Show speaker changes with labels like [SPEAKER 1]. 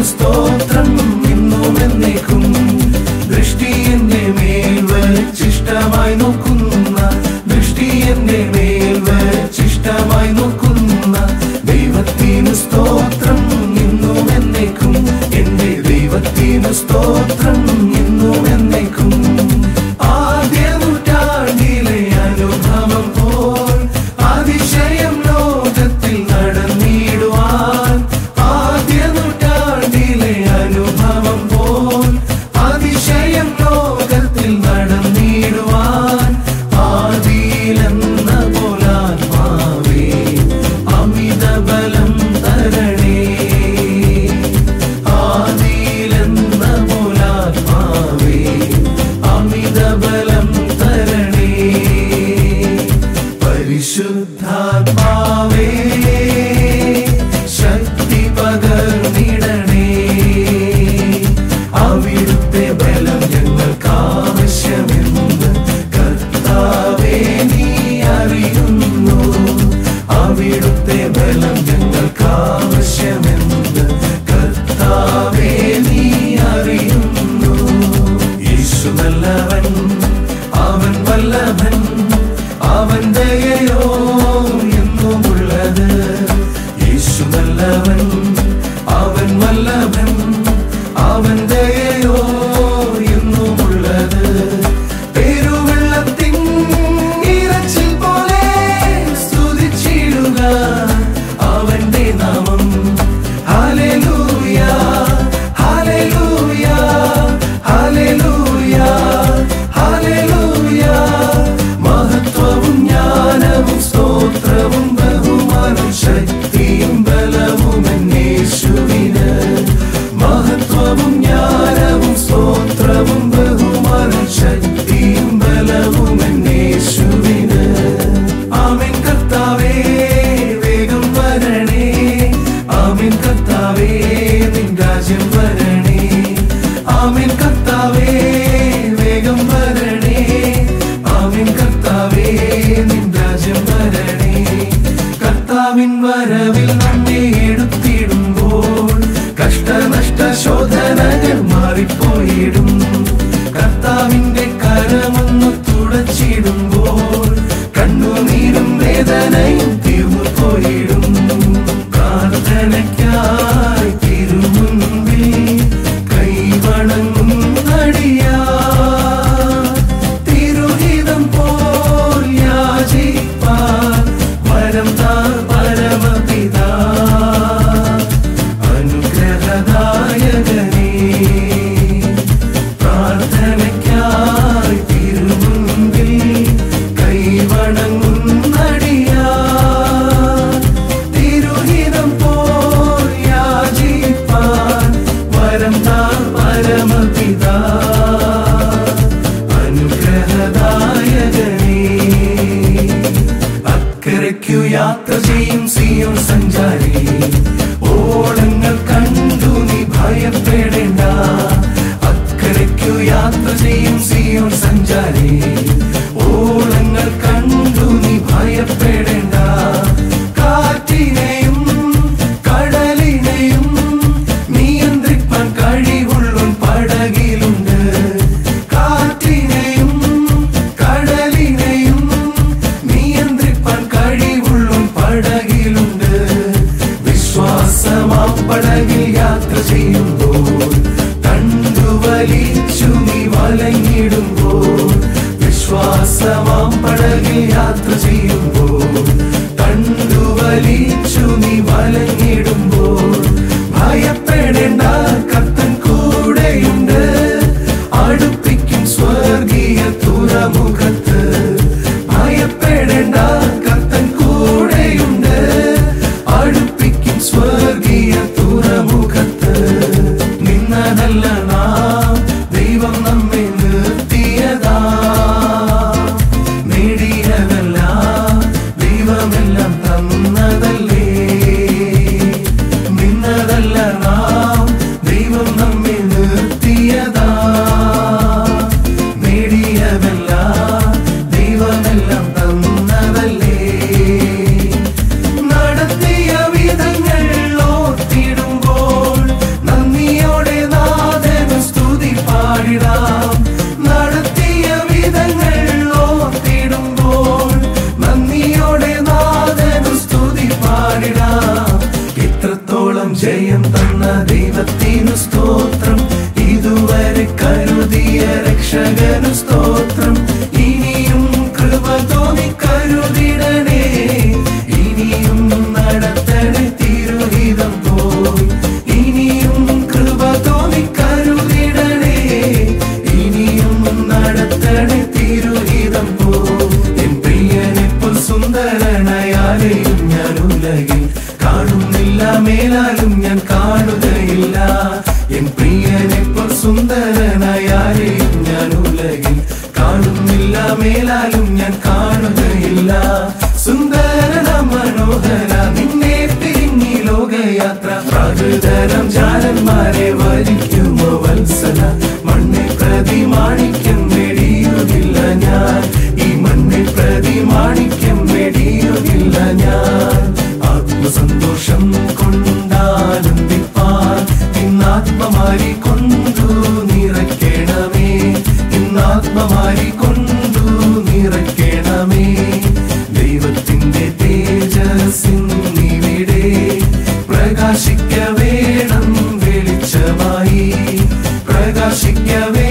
[SPEAKER 1] സ്തോത്രം ഇന്നും എന്നേക്കും ദൃഷ്ടി എന്റെ മേൽ വച്ചിഷ്ടമായി നോക്കുന്ന ദൃഷ്ടി എന്റെ മേൽ വച്ചിഷ്ടമായി നോക്കുന്ന ദൈവത്തിന് സ്തോത്രം ഇന്നും എന്നേക്കും എന്റെ ദൈവത്തിന് സ്തോത്രം ഇന്നും എന്നേക്കും ആദ്യ നൂറ്റാണ്ടിലെ അനുഭവം പോൽ അതിശയം ലോകത്തിൽ നടന്നിടുവാൻ ആദ്യ നൂറ്റാണ്ടിലെ അനുഭവം പോൽ അതിശയം ലോകത്തിൽ നടന്നിടുവാൻ ആദിയിലെന്ന പോലാത്മാവേ അമിത ബലം തരണേ ആദിയിലെന്ന പോലാത്മാവേ അമിത ബലം തരണേ പരിശുദ്ധാത്മാവേ ശക്തി പകർന്നിടണേ അവിടുത്തെ ബലം ഞങ്ങൾക്ക് ആവശ്യമെന്ന് കർത്താവേ നീ അറിയുന്നു അവിടുത്തെ ബലം ഞങ്ങൾക്ക് ആവശ്യമെന്ന് കർത്താവേ നീ അറിയുന്നു യേശു നല്ലവൻ അവൻ വല്ലഭൻ അവൻ ദയയോ എന്നുമുള്ളത് യേശു നല്ലവൻ അവൻ വല്ലഭൻ അവൻ ദയയോ എന്നുമുള്ളത് പെരുവെള്ളത്തിൻ ഇരച്ചിൽ പോലെ സ്തുതിച്ചിടുക അവന്റെ നാമം ഹല്ലേലൂയ ഹല്ലേലൂയ ഹല്ലേലൂയ ഹല്ലേലൂയ മഹത്വവും ജ്ഞാനവും സ്തോത്രവും ബഹുമാനം ശക്തിയും ബലവും എന്നേശുവിന് മഹത്വവും ജ്ഞാനവും സ്തോത്രവും ബഹുമാനം ശക്തിയും ബലവും എന്നേശുവിന് ആമേൻ കർത്താവേ വേഗം വരണേ ആമേൻ കർത്താവേ നിൻ രാജ്യം വരണേ ആമേൻ കർത്താവേ വേഗം വരണേ ആമേൻ കർത്താവേ നിൻ രാജ്യം വരണേ കർത്താവിൻ വരവിൽ നമ്മെ എടുത്തിടുമ്പോൾ കഷ്ടനഷ്ട ശോധനകൾ മാറിപ്പോയിടും കർത്താവിന്റെ കരമൊന്നു തുടച്ചിടുമ്പോൾ കണ്ണുനീരും വേദനയും തീർന്നു പോയിടും പ്രാർത്ഥനയ്ക്കായി തിരുമുൻപിൽ കൈവണങ്ങും നടിയാ തിരുഹിതം പോൽ യാചിപ്പാൻ വരം താ പരമപിതാ അനുഗ്രഹദായകനേ പ്രാർത്ഥനയ്ക്കായി തിരുമുൻപിൽ കൈവണങ്ങും നടിയാ തിരുഹിതം പോൽ യാചിപ്പാൻ വരം താ പരമപിതാ അനുഗ്രഹദായകനേ അക്കരയ്ക്കു യാത്ര ചെയ്യും സിയോൺ സഞ്ചാരി ഓളങ്ങൾ കണ്ടു നീ ഭയപ്പെടേണ്ട അക്കരയ്ക്കു യാത്ര ചെയ്യും സിയോൺ സഞ്ചാരി ഓളങ്ങൾ കണ്ടു നീ ഭയപ്പെടേണ്ട കാറ്റിനെയും കടലിനെയും നിയന്ത്രിപ്പാൻ കഴിവുള്ളൊൻ പടകിലുണ്ട് കാറ്റിനെയും കടലിനെയും നിയന്ത്രിപ്പാൻ കഴിവുള്ളൊൻ പടകിലുണ്ട് വിശ്വാസമാ പടകിൽ യാത്ര ചെയ്യുമ്പോൾ തണ്ടുവലിച്ചു നീ വലങ്ങിടുമ്പോൾ വിശ്വാസമാം പടകിൽ യാത്ര ചെയ്യുമ്പോൾ തണ്ടുവലിച്ചു നീ വലങ്ങിടുമ്പോൾ ഭയപ്പെടേണ്ട കത്തൻ കൂടെയുണ്ട് അടുപ്പിക്കും സ്വർഗീയ തുറമുഖത്ത് ഭയപ്പെടേണ്ട കത്തൻ കൂടെയുണ്ട് അടുപ്പിക്കും സ്വർഗീയ തുറമുഖത്ത് നിന്നതല്ല നാം ദൈവം നമ്മെ നിർത്തിയതാ നേടിയതല്ല ദൈവമെല്ലാം തന്നതല്ലേ നിന്നതല്ല നാം ദൈവം നമ്മെ നിർത്തിയതാ നേടിയതല്ല ദൈവമെല്ലാം തന്നതല്ലേ നടത്തിയ വിധങ്ങൾ ഓർത്തിടും ഇന്നോളം ജയം തന്ന ദൈവത്തിനു സ്തോത്രം ഇതുവരെ കരുതിയ രക്ഷകനു സ്തോത്രം ഇനിയും കൃപ തോന്നി കരുതിടണേ ഇനിയും നടത്തണേ തിരുഹിതം പോയി ഇനിയും കൃപ തോന്നി കരുതിടണേ ഇനിയും നടത്തണേ തിരുഹിതം പോയി എൻ പ്രിയനെപ്പോൾ സുന്ദരനായാലെയും ഞാൻ ഉലകിൽ കാണുന്നില്ല മേലാലും ഞാൻ കാണുകയില്ല എൻ പ്രിയനെപ്പോൾ സുന്ദരനായാലെയും ഞാൻ ഉലകിൽ കാണുന്നില്ല മേലാലും ഞാൻ കാണുകയില്ല സുന്ദരന മനോഹര നിന്നെ പിരിഞ്ഞി ലോകയാത്ര പ്രാകൃതരം ജാലന്മാരെ വരിക്കുമോ വത്സല മണ്ണിൽ പ്രതി മാണിക്യം വെടിയുകില്ല ഞാൻ ഈ മണ്ണിൽ പ്രതി മാണിക്യം വെടിയുകില്ല ഞാൻ ആത്മസന്തോഷം കൊണ്ടാനന്ദിപ്പാൻ ഇന്നാത്മമാരി കൊണ്ടു നിറയ്ക്കണമേ ഇന്നാത്മമാരി കൊണ്ടു നിറയ്ക്കണമേ ദൈവത്തിന്റെ തേജസ്സിന്നിവിടെ പ്രകാശിക്ക വേണം വെളിച്ചമായി പ്രകാശിക്ക